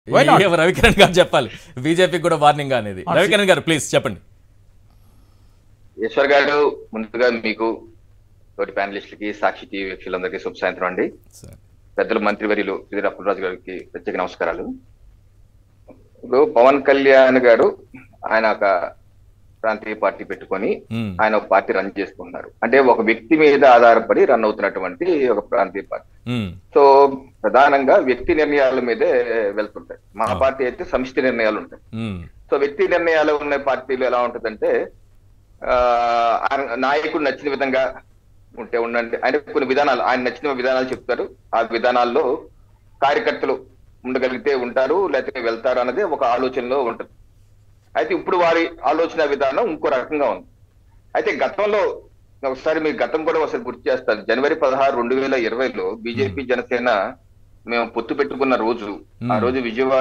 Why not? ఏ రవికిరణ్ గారు చెప్పాలి బీజేపీకి కూడా వార్నింగ్ అనేది రవికిరణ్ గారు ప్లీజ్ చెప్పండి ఈశ్వర్ గారు ముందుగా మీకు తోటి ప్యానలిస్టులకి సాక్షి టీవీ వీక్షకులందరికీ శుభ సాయంత్రం అండి సార్ పెద్దలు మంత్రివర్యులు పిదిరి అప్పులరాజు గారికి ప్రత్యేక నమస్కారాలు ఇప్పుడు పవన్ కళ్యాణ్ గారు ఆయన ఒక ప్రాంతీయ పార్టీ పెట్టుకొని మ్మ్. ఆయన ఒక పార్టీ రన్ చేసుకుంటున్నారు అంటే ఒక వ్యక్తి మీద ఆధారపడి రన్ అవుతున్నటువంటి ఒక ప్రాంతీయ పార్టీ మ్మ్. సో ప్రధానంగా వ్యక్తి నిర్ణయాల మీదే వెళ్తుంటాయి మా పార్టీ అయితే సమిష్టి నిర్ణయాలు ఉంటాయి మ్మ్. సో వ్యక్తి నిర్ణయాలు ఉన్న పార్టీలు ఎలా ఉంటుందంటే ఆ, ఆయన నాయకుడు నచ్చిన విధంగా ఉంటే ఉండండి ఆయన కొన్ని విధానాలు ఆయన నచ్చిన విధానాలు చెప్తారు ఆ విధానాల్లో కార్యకర్తలు ఉండగలిగితే ఉంటారు లేకపోతే వెళ్తారు అన్నది ఒక ఆలోచనలో ఉంటుంది అయితే ఇప్పుడు వారి ఆలోచన విధానం ఇంకో రకంగా ఉంది అయితే గతంలో ఒకసారి మీ గతం కూడా ఒకసారి గుర్తు చేస్తాను జనవరి పదహారు రెండు వేల ఇరవైలో బీజేపీ జనసేన మేము పొత్తు పెట్టుకున్న రోజు ఆ రోజు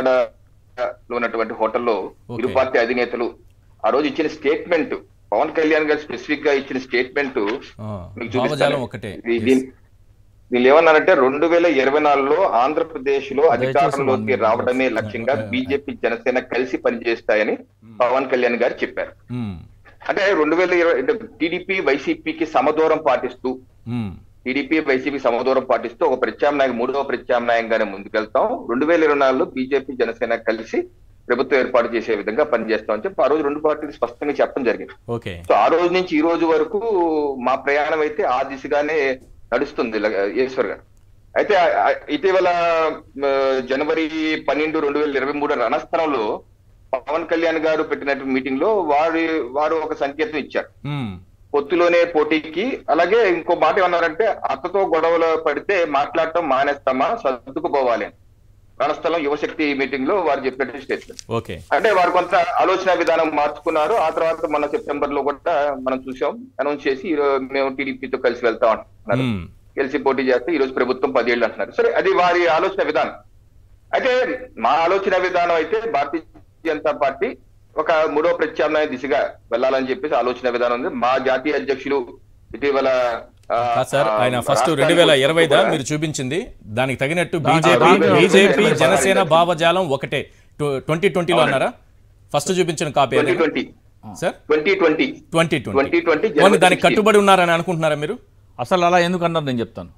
విజయవాడలో ఉన్నటువంటి హోటల్లో ఇరు Okay. పార్టీ అధినేతలు ఆ రోజు ఇచ్చిన స్టేట్మెంట్ పవన్ కళ్యాణ్ గారు స్పెసిఫిక్ గా ఇచ్చిన స్టేట్మెంట్ ఆ, మీకు భావజాలం చూపిస్తాను ఒకటే ఇది- దీని- వీళ్ళు ఏమన్నారంటే రెండు వేల ఇరవై నాలుగులో ఆంధ్రప్రదేశ్ లో అధికారంలోకి one రావడమే minute. లక్ష్యంగా బీజేపీ జనసేన కలిసి పనిచేస్తాయని పవన్ కళ్యాణ్ గారు చెప్పారు మ్మ్. అంటే రెండు వేల ఇరవై టీడీపీ వైసీపీకి సమదూరం పాటిస్తూ మ్మ్. టీడీపీ వైసీపీ సమదూరం పాటిస్తూ ఒక ప్రత్యామ్నాయం మూడవ ప్రత్యామ్నాయంగానే ముందుకెళ్తాం రెండు వేల ఇరవై నాలుగులో బీజేపీ జనసేన కలిసి ప్రభుత్వం ఏర్పాటు చేసే విధంగా పనిచేస్తామని చెప్పి ఆ రోజు రెండు పార్టీలు స్పష్టంగా చెప్పడం జరిగింది ఓకే సో ఆ రోజు నుంచి ఈ రోజు వరకు మా ప్రయాణం అయితే ఆ దిశగానే నడుస్తుంది ల- ఈశ్వర్ గారు అయితే ఆ- ఆ ఇటీవల మ, జనవరి పన్నెండు రెండు వేల ఇరవై మూడు రణస్థలంలో పవన్ కళ్యాణ్ గారు పెట్టినటువంటి మీటింగ్ లో వారి వారు ఒక సంకేతం ఇచ్చారు మ్మ్. పొత్తులోనే పోటీకి అలాగే ఇంకో మాట ఏమన్నారంటే అత్తతో గొడవలు పడితే మాట్లాడటం మానేస్తామా సర్దుకుపోవాలి అని. రణస్థలం యువశక్తి మీటింగ్ లో వారు చెప్పినటువంటి స్టేట్మెంట్ ఓకే అంటే వారు కొంత ఆలోచన విధానం మార్చుకున్నారు ఆ తర్వాత మన సెప్టెంబర్ లో కూడా మనం చూసాం అనౌన్స్ చేసి ఈ రో- మేము టీడీపీతో కలిసి వెళ్తాం అంటున్నారు మ్మ్. కలిసి పోటీ చేస్తే ఈ రోజు ప్రభుత్వం పదేళ్ళు అంటున్నారు సరే అది వారి ఆలోచన విధానం అయితే మా ఆలోచన విధానం అయితే భారతీయ జనతా పార్టీ ఒక మూడో ప్రత్యామ్నాయ దిశగా వెళ్ళాలని చెప్పేసి ఆలోచన విధానం ఉంది మా జాతీయ అధ్యక్షులు ఇటీవల ఆ, కాదు సార్ ఆ, ఆయన ఫస్ట్ రెండు రాష్ట్రానికి వేల ఇరవైదా కూడా- మీరు చూపించింది దానికి తగినట్టు దానికి- బీజేపీ దానికి- బీజేపీ దానికి- జనసేన భావజాలం ఒకటే ట్వంటీ ట్వంటీలో అవునండి. అన్నారా ఫస్ట్ చూపించిన copy twenty twenty sir twenty twenty twenty twenty 2020 పోనీ దానికి జనవరి కట్టుబడి ఉన్నారని అనుకుంటున్నారా మీరు అసలు అలా ఎందుకు అన్నారు నేను చెప్తాను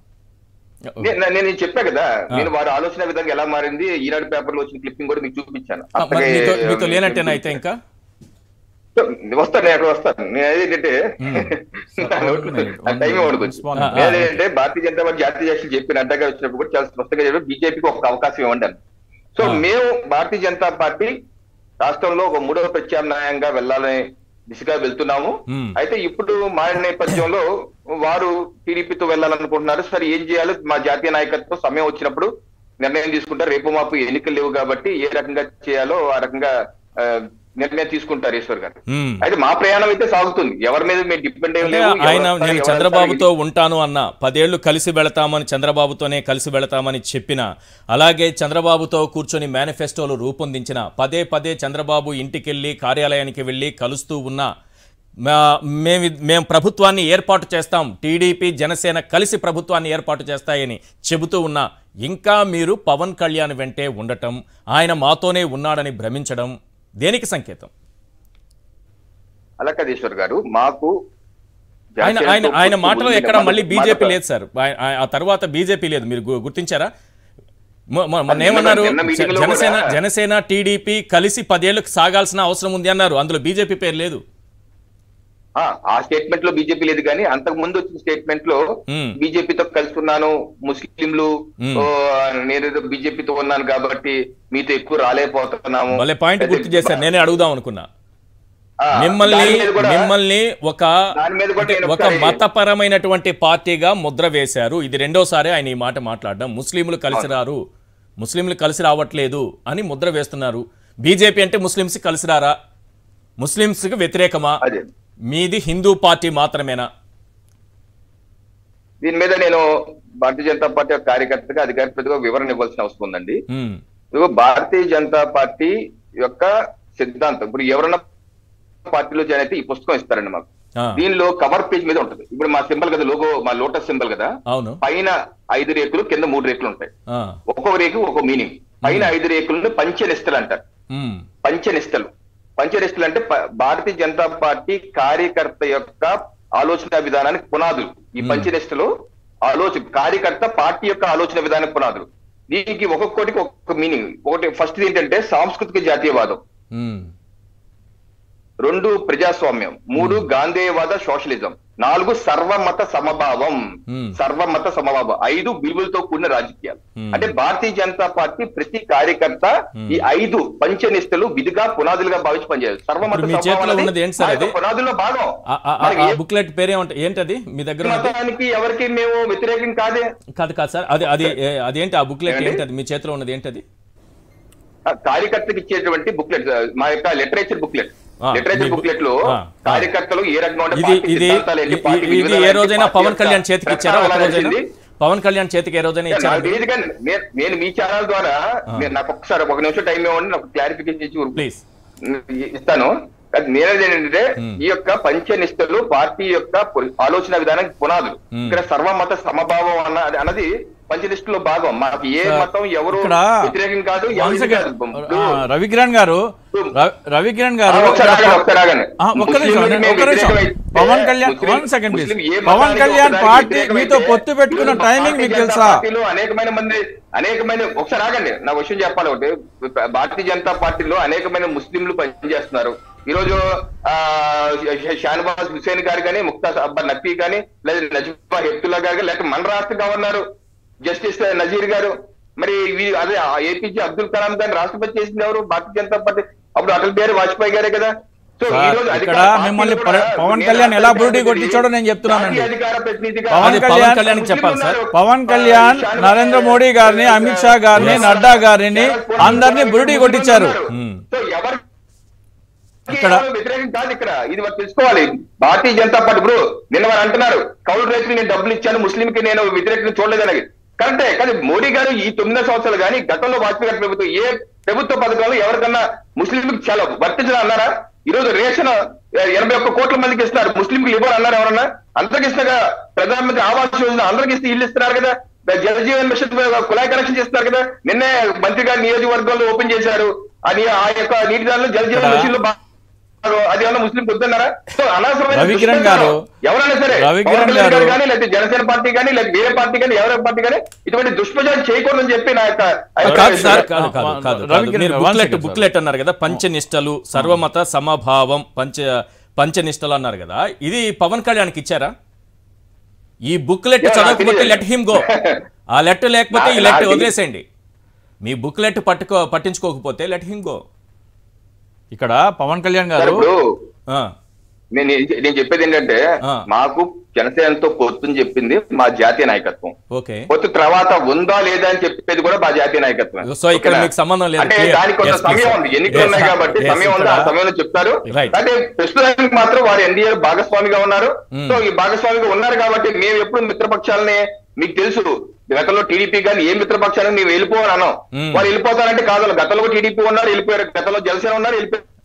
నే- నే- నేను చెప్పా కదా నేను వారి ఆలోచన విధంగా ఎలా మారింది ఈనాడు పేపర్ లో వచ్చిన క్లిప్పింగ్ కూడా మీకు చూపించాను ఆ, మరి అట్లాగే, మీతో మీతో లేనట్టేనా అయితే ఇంకా వస్తాను నేను అక్కడ వస్తాను నేను ఏంటంటే నా నోట్లో ఆ టైం ఇవ్వడు Respond. ఏంటంటే భారతీయ జనతా పార్టీ జాతీయ అధ్యక్షులు చెప్పి నడ్డా గారు వచ్చినప్పుడు కూడా చాలా స్పష్టంగా చెప్పి బీజేపీకి ఒక అవకాశం ఇవ్వండి అని. సో ఆ. మేము భారతీయ జనతా పార్టీ రాష్ట్రంలో ఒక మూడవ ప్రత్యామ్నాయంగా వెళ్ళాలనే దిశగా వెళ్తున్నాము మ్మ్. అయితే ఇప్పుడు మారిన నేపథ్యంలో వారు టీడీపీతో వెళ్ళాలనుకుంటున్నారు సరే ఏం చేయాలో మా జాతీయ నాయకత్వం సమయం వచ్చినప్పుడు నిర్ణయం తీసుకుంటారు రేపు మాపు ఎన్నికలు లేవు కాబట్టి ఏ రకంగా చేయాలో ఆ రకంగా ఆ, నిర్ణయం తీసుకుంటారు ఈశ్వర్ గారు మ్మ్. అయితే మా ప్రయాణం అయితే సాగుతుంది ఎవరి మీద మేము డిపెండ్ అంటే ఆయన నేను చంద్రబాబుతో ఉంటాను అన్న పదేళ్లు కలిసి వెళతామని చంద్రబాబుతోనే కలిసి వెళతామని చెప్పిన అలాగే చంద్రబాబుతో కూర్చొని మేనిఫెస్టోలు రూపొందించిన పదే పదే చంద్రబాబు ఇంటికెళ్ళి కార్యాలయానికి వెళ్ళి కలుస్తూ ఉన్న మా- మేము మేము ప్రభుత్వాన్ని ఏర్పాటు చేస్తాం టీడీపీ జనసేన కలిసి ప్రభుత్వాన్ని ఏర్పాటు చేస్తాయని చెబుతూ ఉన్నా ఇంకా మీరు పవన్ కళ్యాణ్ వెంటే ఉండటం ఆయన మాతోనే ఉన్నాడని భ్రమించడం దేనికి సంకేతం అలా కాదు ఈశ్వర్ గారు మాకు ఆయన జాతీయ ఆయన ఆయన ప్రభుత్వం మాటలో ఉంది ఎక్కడ మాట- మళ్ళీ బీజేపీ మాట- లేదు సార్ ఆ- ఆ- ఆ తర్వాత బీజేపీ లేదు మీరు గు- గుర్తించారా మొ- మొ- మొన్న నిన్న- ఏమన్నారు నిన్న మీటింగ్లో జ- జనసేన కూడా- జనసేన టీడీపీ కలిసి పదేళ్లకు సాగాల్సిన అవసరం ఉంది అన్నారు అందులో బీజేపీ పేరు లేదు ఆ, ఆ స్టేట్మెంట్ లో బీజేపీ లేదు కానీ అంతకు ముందు వచ్చిన స్టేట్మెంట్ లో మ్మ్. బీజేపీతో కలుస్తున్నాను ముస్లింలు మ్మ్. ఓ, నేనేదో బీజేపీతో ఉన్నాను కాబట్టి మీతో ఎక్కువ రాలేకపోతున్నాము భలే పాయింట్ గుర్తు చేశారు నేనే అడుగుదాం అనుకున్నా ఆ, మిమ్మల్ని దాని మీద కూడా- మిమ్మల్ని ఒక దాని మీద కూడా నేను ఒక ఒకసారి- మతపరమైనటువంటి పార్టీగా ముద్ర వేశారు ఇది రెండోసారి ఆయన ఈ మాట మాట్లాడడం ముస్లింలు కలిసి రారు ముస్లింలు కలిసి రావట్లేదు అని ముద్ర వేస్తున్నారు బీజేపీ అంటే ముస్లింస్ కలిసి రారా ముస్లింస్కి వ్యతిరేకమా అదే మీది హిందూ పార్టీ మాత్రమేనా దీని మీద నేను భారతీయ జనతా పార్టీ యొక్క కార్యకర్తగా అధికారిగా వివరణ ఇవ్వాల్సిన అవసరం ఉందండి ఉమ్, ఇదిగో భారతీయ జనతా పార్టీ యొక్క సిద్ధాంతం ఇప్పుడు ఎవరన్నా పార్టీలో జాయిన్ అయితే ఈ పుస్తకం ఇస్తారండి మాకు ఆ, దీనిలో కవర్ పేజ్ మీద ఉంటుంది ఇప్పుడు మా సింబల్ కదా లోగో మా లోటస్ సింబల్ కదా అవును పైన ఐదు రేకులు కింద మూడు రేకులు ఉంటాయి ఆ, ఒక్కొక్క రేకు ఒక్కొక్క మీనింగ్ పైన ఐదు రేకులను పంచనిష్టలు అంటారు ఉమ్, పంచనిష్టలు పంచనిష్టలు అంటే ప- భారతీయ జనతా పార్టీ కార్యకర్త యొక్క ఆలోచన విధానానికి పునాదులు ఈ పంచనిష్టలు ఆలోచన కార్యకర్త పార్టీ యొక్క ఆలోచన విధానానికి పునాదులు దీనికి ఒక్కొక్కటికి ఒక్కొక్క మీనింగ్ ఒకటి ఫస్ట్ ఏంటంటే సాంస్కృతిక జాతీయవాదం ఉమ్, రెండు ప్రజాస్వామ్యం మూడు గాంధేయవాద సోషలిజం నాలుగు సర్వమత సమభావం Hmm. సర్వమత సమభావం ఐదు విలువలతో కూడిన రాజకీయాలు Hmm. అంటే భారతీయ జనతా పార్టీ ప్రతి కార్యకర్త ఈ ఐదు పంచనిష్టలు విధిగా పునాదులుగా భావించి పనిచేయాలి సర్వమత ఇప్పుడు మీ సమభావం చేతిలో అనేది ఉన్నది ఏంటి సార్ ఆ యొక్క అది? పునాదుల్లో భాగం ఆ- ఆ- ఆ- మనకి ఆ ఏ బుక్లెట్ పేరేమంట ఏంటది మీ దగ్గర ఉన్నది మతానికి ఎవరికి మేము వ్యతిరేకం కాదే కాదు కాదు సార్ అది అది ఏ- అదేంటి ఆ బుక్లెట్ ఏమండి? ఏంటది మీ చేతిలో ఉన్నది ఏంటది ఆ కార్యకర్తకి ఇచ్చేటువంటి బుక్లెట్ మా యొక్క లిటరేచర్ బుక్లెట్ ఆ, లిటరేచర్ మీ- బుక్లెట్ లో ఆ, ఆ. కార్యకర్తలు ఏ రకంగా ఉంటే ఇది పార్టీ ఇది సిద్ధాంతాలు ఏంటి, ఇ- పార్టీ ఇది ఏ విధానాలు రోజైనా ఏంటి, పవన్ పార్టీ కళ్యాణ్ యొక్క చేతికి ఇచ్చారా ఒక ప్రచారాలు రోజైనా ఏంటి? పవన్ కళ్యాణ్ చేతికి ఏ రోజైనా ఇచ్చారా నాకు తెలియదు కానీ నే- నేను మీ ఛానల్ ద్వారా ఆ. నేను నాకు ఒకసారి ఒక నిమిషం టైం ఇవ్వండి నాకు క్లారిఫికేషన్ ఇచ్చి ఊరుకు- ప్లీజ్ ఇస్తాను అది నేనేది ఏంటంటే ఈ యొక్క పంచనిష్టలు పార్టీ యొక్క పు- ఆలోచన విధానానికి పునాదులు Hmm. ఇక్కడ సర్వమత సమభావం అన్న అది- అన్నది పంచనిష్టలో భాగం మాకు ఏ సార్, మతం ఎవరు ఇక్కడ వ్యతిరేకం కాదు One ఎవరిది second. కాదు. ఆ, రవికిరణ్ గారు ర- రవికిరణ్ ఆ, గారు ఒకసారి ఆగండి, ఒకసారి ఆగండి. ఆ, ఒక్క నిమిషం ముస్లింలకి నేను- మేము ఒక్క నిమిషం వ్యతిరేకమైతే పవన్ కళ్యాణ్ ముస్లిం- వన్ సెకండ్ ప్లీజ్ ముస్లిం ఏ పవన్ మతానికి కళ్యాణ్ ఒకదానికి పార్టీ వ్యతిరేకమైతే మీతో పొత్తు పెట్టుకున్న ఈరోజు టైమింగ్ భారతీయ మీకు జనతా తెలుసా పార్టీలో అనేకమైన మంది అనేకమైన ఒకసారి ఆగండి నా విషయం చెప్పాలి ఒకటి భారతీయ జనతా పార్టీలో అనేకమైన ముస్లింలు పనిచేస్తున్నారు ఈ రోజు ఆ షానవాజ్ హుసేన్ గారు కానీ ముక్తాజ్ అబ్బా నక్వీ కానీ లేదా నజీబా హెప్తుల్లా గారు కానీ లేకపోతే మన రాష్ట్ర గవర్నర్ జస్టిస్ నజీర్ గారు మరి వీ- అదే ఏపీజే అబ్దుల్ కలాం గారిని రాష్ట్రపతి చేసింది ఎవరు భారతీయ జనతా పార్టీ అప్పుడు అటల్ బిహారీ వాజ్పేయి గారే కదా సో ఈ సార్, రోజు ఇక్కడ అధికార పార్టీలో మిమ్మల్ని కూడా ప- పవన్ నేను కళ్యాణ్ ఎలా అధికార బురుడి ప్రతినిధి, కొట్టించాడో నేను చెప్తున్నానండి. జాతీయ అధికార ప్రతినిధిగా పవన్ అది కళ్యాణ్- పవన్ కళ్యాణ్ చెప్పాలి సార్ పవన్ కళ్యాణ్ నరేంద్ర మోడీ గారిని అమిత్ షా గారిని నడ్డా గారిని అందరినీ బురుడి కొట్టించారు ఉమ్. సో ఎవరు ఇక్కడ- ఇక్కడ వ్యతిరేకం కాదు ఇక్కడ ఇది మనం తెలుసుకోవాలి భారతీయ జనతా పార్టీ ఇప్పుడు నిన్న వారు అంటున్నారు కౌలు రైతులు నేను డబ్బులు ఇచ్చాను ముస్లింకి నేను వ్యతిరేకం చూడలేదని కరెక్టే కానీ మోడీ గారు ఈ తొమ్మిది సంవత్సరాలు కానీ గతంలో వాజ్పేయి గారి ప్రభుత్వం ఏ ప్రభుత్వ పథకాలు ఎవరికన్నా ముస్లింకి చాలా వర్తించడం అన్నారా ఈ రోజు రేషన్ ఎనభై ఒక్క కోట్ల మందికి ఇస్తున్నారు ముస్లింకి ఇవ్వరు అన్నారు ఎవరన్నా అందరికి ఇస్తున్నా ప్రధానమంత్రి ఆవాస్ యోజన అందరికి ఇస్తే ఇల్లు ఇస్తున్నారు కదా జల జీవన్ మిషన్ కుళాయి కనెక్షన్ చేస్తున్నారు కదా నిన్నే మంత్రి గారు నియోజకవర్గంలో ఓపెన్ చేశారు అది ఆ యొక్క నీటి దానిలో జల జీవన్ ఇక్కడ- మిషన్ లో బా- అది ఏమన్నా ముస్లిం వద్దన్నారా సో అనవసరమైన రవికిరణ్ గారు, ఎవరైనా సరే రవికిరణ్ పవన్ కళ్యాణ్ గారు- కానీ లేకపోతే జనసేన పార్టీ కానీ లేకపోతే వేరే పార్టీ కానీ ఎవరే పార్టీ కానీ ఇటువంటి దుష్ప్రచారం చేయకూడదని చెప్పి నా యొక్క కాదు సార్ అభిప్రాయం. కాదు కాదు ఆ, కాదు రవి కాదు. కిరణ్ మీరు one booklet second, sir. Booklet అన్నారు కదా పంచనిష్టలు సర్వమత సమభావం పంచ పంచనిష్టలు అన్నారు కదా ఇది పవన్ కళ్యాణ్కి ఇచ్చారా ఈ బుక్లెట్ Yeah, చదవకపోతే నాకు లెట్ హిమ్ గో ఆ లెట్ లేకపోతే ఈ నా- లెట్ నాకు- వదిలేసేయండి మీ బుక్లెట్ పట్టుకో పట్టించుకోకపోతే లెట్ హిమ్ గో ఇక్కడ పవన్ కళ్యాణ్ సార్ గారు ఇప్పుడు ఆ, నేను ఏం- నేను చెప్పేది ఏంటంటే ఆ. మాకు జనసేనతో పొత్తుని చెప్పింది మా జాతీయ నాయకత్వం ఓకే పొత్తు తర్వాత ఉందా లేదా అని చెప్పేది కూడా మా జాతీయ నాయకత్వం సో ఇక్కడ ఓకేనా? మీకు సంబంధం లేదు. అంటే Clear. దానికి కొంత Yes, please, సమయం sir. ఉంది ఎన్నికలు Yes, ఉన్నాయి sir. కాబట్టి Yes, సమయం ఉంది ఆ ఇక్కడ- సమయంలో చెప్తారు Right. అంటే ప్రస్తుతానికి మాత్రం వారు ఎన్డీఏ భాగస్వామిగా ఉన్నారు Hmm. సో ఈ భాగస్వామిగా ఉన్నారు కాబట్టి మేము ఎప్పుడు మిత్రపక్షాలని మీకు తెలుసు గతంలో టీడీపీ కానీ ఏ మిత్రపక్షాలను మేము వెళ్ళిపోవాలి అన్నాం Hmm. వాళ్ళు వెళ్ళిపోతారంటే కాదు గతంలో టీడీపీ ఉన్నారు వెళ్ళిపోయారు గతంలో జనసేన ఉన్నారు వెళ్ళిపోయారు